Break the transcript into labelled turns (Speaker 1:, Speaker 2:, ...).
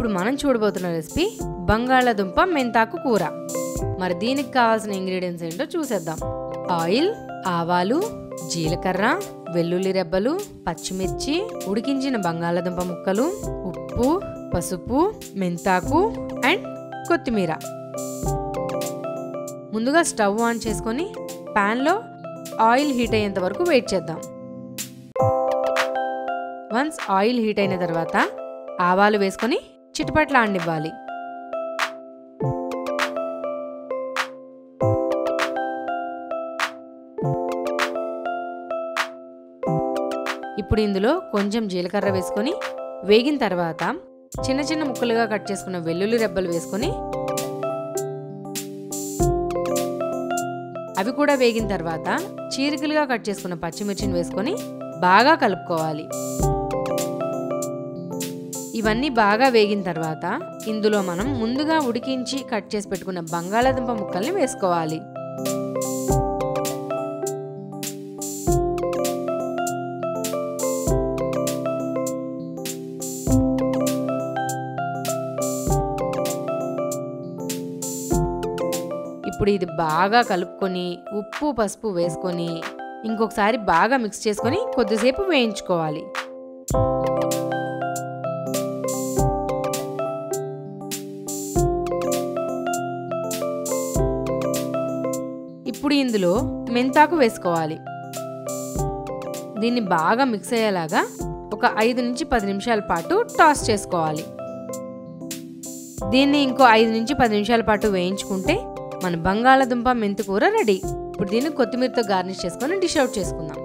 Speaker 1: ఇప్పుడు మనం చూడబోతున్న రెసిపీ బంగాళాదుంప మెంతాకు కూర మరి దీనికి కావాల్సిన ఇంగ్రీడియంట్స్ ఏంటో చూసేద్దాం ఆయిల్ ఆవాలు జీలకర్ర వెల్లుల్లి రెబ్బలు పచ్చిమిర్చి ఉడికించిన బంగాళాదుంప ముక్కలు ఉప్పు పసుపు మెంతాకు అండ్ కొత్తిమీర ముందుగా స్టవ్ ఆన్ చేసుకొని ప్యాన్లో ఆయిల్ హీట్ అయ్యేంత వరకు వెయిట్ చేద్దాం వన్స్ ఆయిల్ హీట్ అయిన తర్వాత ఆవాలు వేసుకొని చిటపట్ల ఆడివ్వాలి ఇప్పుడు ఇందులో కొంచెం జీలకర్ర వేసుకొని వేగిన తర్వాత చిన్న చిన్న ముక్కలుగా కట్ చేసుకున్న వెల్లుల్లి రెబ్బలు వేసుకొని అవి కూడా వేగిన తర్వాత చీరికలుగా కట్ చేసుకున్న పచ్చిమిర్చిని వేసుకొని బాగా కలుపుకోవాలి ఇవన్నీ బాగా వేగిన తర్వాత ఇందులో మనం ముందుగా ఉడికించి కట్ చేసి పెట్టుకున్న బంగాళాదుంప ముక్కల్ని వేసుకోవాలి ఇప్పుడు ఇది బాగా కలుపుకొని ఉప్పు పసుపు వేసుకొని ఇంకొకసారి బాగా మిక్స్ చేసుకొని కొద్దిసేపు వేయించుకోవాలి ఇప్పుడు ఇందులో మెంతాకు వేసుకోవాలి దీన్ని బాగా మిక్స్ అయ్యేలాగా ఒక ఐదు నుంచి పది నిమిషాల పాటు టాస్ చేసుకోవాలి దీన్ని ఇంకో ఐదు నుంచి పది నిమిషాల పాటు వేయించుకుంటే మన బంగాళాదుంప మెంతి కూర రెడీ ఇప్పుడు దీన్ని కొత్తిమీరతో గార్నిష్ చేసుకొని డిష్ అవుట్ చేసుకుందాం